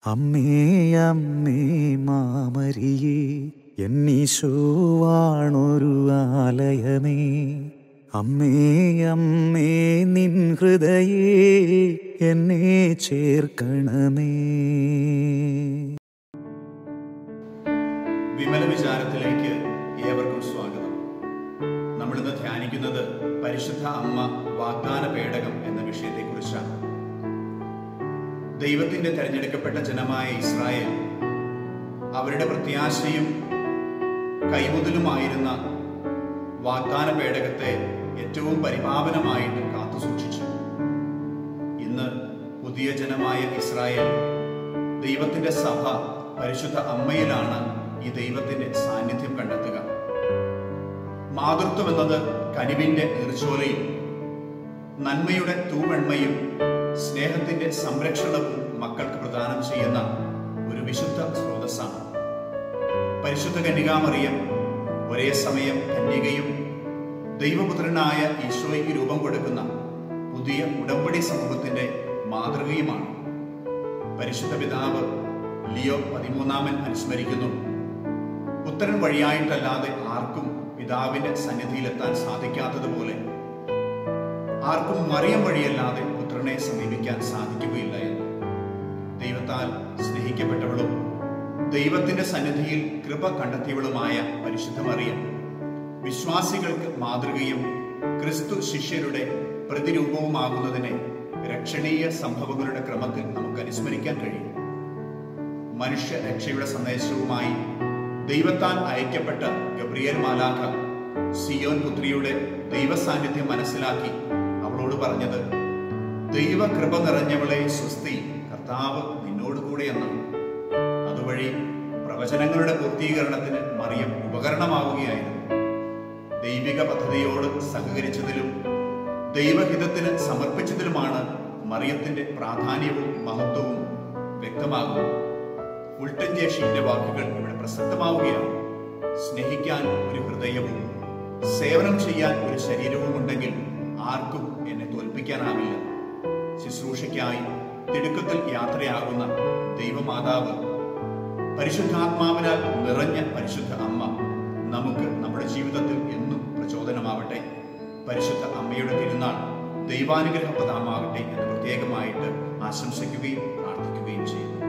അമ്മേ അമ്മേ മാമരിയേ എന്നീശോവാണൊരു ആലയമേ അമ്മേ അമ്മേ നിൻ ഹൃദയേ എന്നെ ചേർക്കണമേ വിമല വിചാരത്തിലേക്ക് ഏവർക്കും സ്വാഗതം നമ്മളിന്ന് ധ്യാനിക്കുന്നത് പരിശുദ്ധ അമ്മ വാഗ്ദാന പേടകം എന്ന വിഷയത്തെക്കുറിച്ചാണ് ദൈവത്തിന്റെ തെരഞ്ഞെടുക്കപ്പെട്ട ജനമായ ഇസ്രായേൽ അവരുടെ പ്രത്യാശയും കൈമുതലുമായിരുന്ന വാഗ്ദാന പേടകത്തെ ഏറ്റവും പരിപാവനമായിട്ട് കാത്തുസൂക്ഷിച്ചു ഇന്ന് പുതിയ ജനമായ ഇസ്രായേൽ ദൈവത്തിന്റെ സഭ പരിശുദ്ധ അമ്മയിലാണ് ഈ ദൈവത്തിന്റെ സാന്നിധ്യം കണ്ടെത്തുക മാതൃത്വം എന്നത് കനിവിന്റെ നീർച്ചോലയും നന്മയുടെ തൂവെണ്മയും സ്നേഹത്തിന്റെ സംരക്ഷണവും മക്കൾക്ക് പ്രദാനം ചെയ്യുന്ന ഒരു വിശുദ്ധ സ്രോതസ്സാണ് പരിശുദ്ധ കന്യകാമറിയം ഒരേ സമയം കന്യകയും ദൈവപുത്രനായ ഈശോയ്ക്ക് രൂപം കൊടുക്കുന്ന പുതിയ ഉടമ്പടി സമൂഹത്തിന്റെ മാതൃകയുമാണ് പരിശുദ്ധ പിതാവ് ലിയോ പതിമൂന്നാമൻ അനുസ്മരിക്കുന്നു പുത്രൻ വഴിയായിട്ടല്ലാതെ ആർക്കും പിതാവിന്റെ സന്നിധിയിലെത്താൻ സാധിക്കാത്തതുപോലെ ആർക്കും മറിയം വഴിയല്ലാതെ പുത്രനെ സമീപിക്കാൻ സാധിക്കുകയില്ല എന്ന് ദൈവത്താൽ സ്നേഹിക്കപ്പെട്ടവളും ദൈവത്തിന്റെ സന്നിധിയിൽ കൃപ കണ്ടെത്തിയവളുമായ പരിശുദ്ധ മറിയം വിശ്വാസികൾക്ക് മാതൃകയും ക്രിസ്തു ശിഷ്യരുടെ പ്രതിരൂപവുമാകുന്നതിനെ രക്ഷണീയ സംഭവങ്ങളുടെ ക്രമത്തിൽ നമുക്ക് അനുസ്മരിക്കാൻ കഴിയും മനുഷ്യ രക്ഷയുടെ സന്ദേശവുമായി ദൈവത്താൽ അയക്കപ്പെട്ട ഗബ്രിയേൽ മാലാഖ സിയോൻ പുത്രിയുടെ ദൈവസാന്നിധ്യം മനസ്സിലാക്കി അവളോട് പറഞ്ഞത് ദൈവകൃപ നിറഞ്ഞവളെ സ്വസ്തി കർത്താവ് നിന്നോട് കൂടെ എന്നാണ് അതുവഴി പ്രവചനങ്ങളുടെ പൂർത്തീകരണത്തിന് മറിയം ഉപകരണമാവുകയായിരുന്നു ദൈവിക പദ്ധതിയോട് സഹകരിച്ചതിലും ദൈവഹിതത്തിന് സമർപ്പിച്ചതിലുമാണ് മറിയത്തിന്റെ പ്രാധാന്യവും മഹത്വവും വ്യക്തമാകുന്നത് ഉൾട്ടൻ ജേഷിന്റെ വാക്കുകൾ ഇവിടെ പ്രസക്തമാവുകയാണ് സ്നേഹിക്കാൻ ഒരു ഹൃദയവും സേവനം ചെയ്യാൻ ഒരു ശരീരവും ഉണ്ടെങ്കിൽ ആർക്കും എന്നെ തോൽപ്പിക്കാനാവില്ല ശുശ്രൂഷയ്ക്കായി തിടുക്കത്തിൽ യാത്രയാകുന്ന ദൈവമാതാവ് പരിശുദ്ധാത്മാവിനാൽ നിറഞ്ഞ പരിശുദ്ധ അമ്മ നമുക്ക് നമ്മുടെ ജീവിതത്തിൽ എന്നും പ്രചോദനമാവട്ടെ പരിശുദ്ധ അമ്മയുടെ തിരുനാൾ ദൈവാനുഗ്രഹപ്രദമാകട്ടെ എന്ന് പ്രത്യേകമായിട്ട് ആശംസിക്കുകയും പ്രാർത്ഥിക്കുകയും ചെയ്യുന്നു